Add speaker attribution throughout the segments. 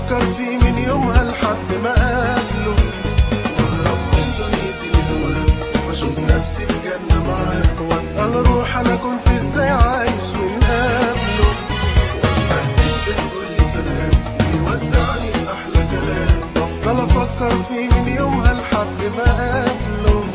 Speaker 1: افكر فيه من يومها لحد ما اقابله واهرب من دنيتي الهوى واشوف نفسي في جنة معاه واسأل روح انا كنت ازاي عايش من قبله واتبهدل تقول لي سلام يودعني باحلى كلام بفضل افكر فيه من يومها لحد ما اقابله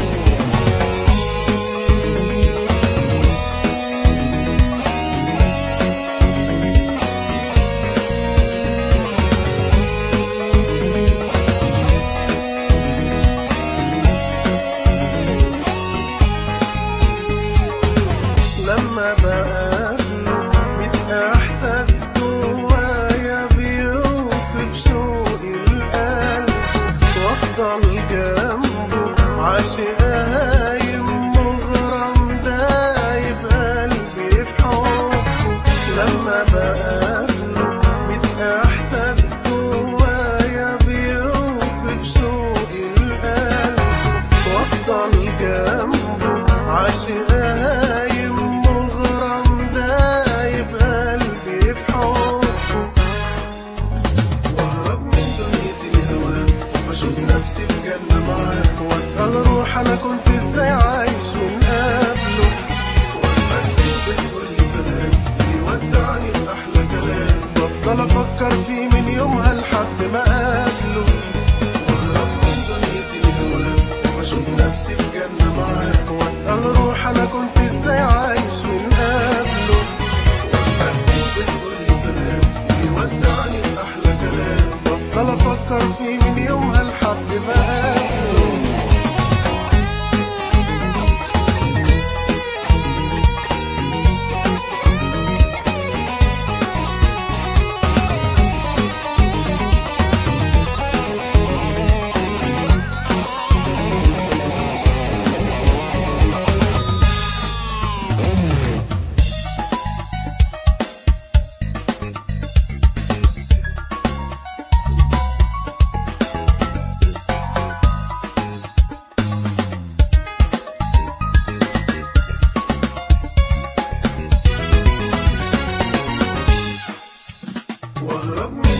Speaker 1: لما بقابله بيبقى احساس جوايا بيوصف شوقي القلب وافضل جنبه عاشق هايم مغرم دايب قلبي في حبه لما بقابله بيبقى احساس جوايا بيوصف شوقي القلب وافضل جنبه عاشق هايم مغرم دايب قلبي في حبه واهرب من دنيتي الهوى واشوف نفسي في جنة معاه واسأل روح انا كنت ازاي عايش من قبله واتبدل بتقول لي سلام يودعني باحلى كلام بفضل افكر فيه من يومها لحد ما اقابله واهرب من دنيتي الهوى واشوف نفسي في جنة معاه واسأل روح انا كنت ازاي عايش من قبله واتبدل بتقول لي سلام يودعني باحلى كلام بفضل افكر فيه من يومها لحد ما اقابله واهرب من